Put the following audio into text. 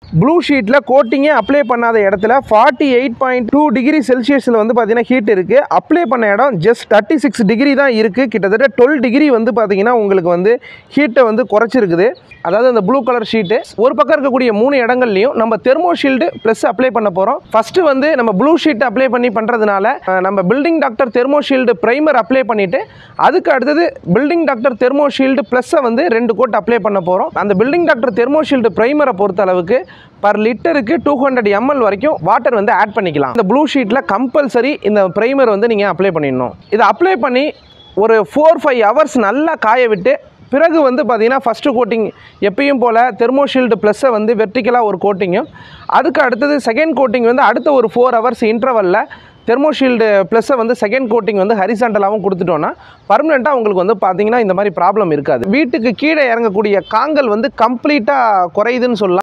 blue ஷீட்டில் கோட்டிங்கே apply பண்ணாத இடத்துல forty eight point two degree செல்சியஸில் வந்து பார்த்தீங்கன்னா ஹீட் இருக்குது அப்ளை பண்ண இடம் ஜஸ்ட் தேர்ட்டி சிக்ஸ் டிகிரி தான் இருக்குது கிட்டத்தட்ட டுவெல் டிகிரி வந்து பார்த்தீங்கன்னா உங்களுக்கு வந்து ஹீட்டை வந்து குறைச்சிருக்குது அதாவது அந்த ப்ளூ கலர் ஷீட்டு ஒரு பக்கம் இருக்கக்கூடிய மூணு இடங்கள்லையும் நம்ம தெர்மோ ஷீல்டு ப்ளஸ் அப்ளை பண்ண போகிறோம் ஃபஸ்ட்டு வந்து நம்ம ப்ளூ ஷீட் அப்ளை பண்ணி பண்ணுறதுனால அஹ், நம்ம Building Doctor Thermo Shield primer apply பண்ணிவிட்டு அதுக்கு அடுத்தது பில்டிங் டாக்டர் தெர்மோ ஷீல்டு ப்ளஸ்ஸை வந்து ரெண்டு கோட் அப்ளை பண்ண போகிறோம் அந்த பில்டிங் டாக்டர் தெர்மோ ஷீல்டு ப்ரைமரை பொறுத்த அளவுக்கு பர் லிட்டருக்கு டூ ஹண்ட்ரட் எம்எல் வரைக்கும் வாட்டர் வந்து ஆட் பண்ணிக்கலாம் இந்த ப்ளூ ஷீட்டில் கம்பல்சரி இந்த ப்ரைமர் வந்து நீங்கள் அப்ளை பண்ணிடணும் இதை அப்ளை பண்ணி ஒரு ஃபோர் ஃபைவ் ஹவர்ஸ் நல்லா காய விட்டு பிறகு வந்து பார்த்தீங்கன்னா ஃபஸ்ட்டு கோட்டிங் எப்பயும் போல் தெர்மோஷீல்டு ப்ளஸ்ஸை வந்து வெர்டிக்கலாக ஒரு கோட்டிங்கும் அதுக்கு அடுத்தது செகண்ட் கோட்டிங் வந்து அடுத்த ஒரு ஃபோர் ஹவர்ஸ் இன்டர்வலில் தெர்மோஷீல்டு ப்ளஸ்ஸை வந்து செகண்ட் கோட்டிங் வந்து ஹரிசாண்டலாகவும் கொடுத்துட்டோன்னா பர்மனெண்ட்டாக உங்களுக்கு வந்து பார்த்தீங்கன்னா இந்த மாதிரி ப்ராப்ளம் இருக்காது வீட்டுக்கு கீழே இறங்கக்கூடிய காங்கல் வந்து கம்ப்ளீட்டாக குறையுதுன்னு சொல்லலாம்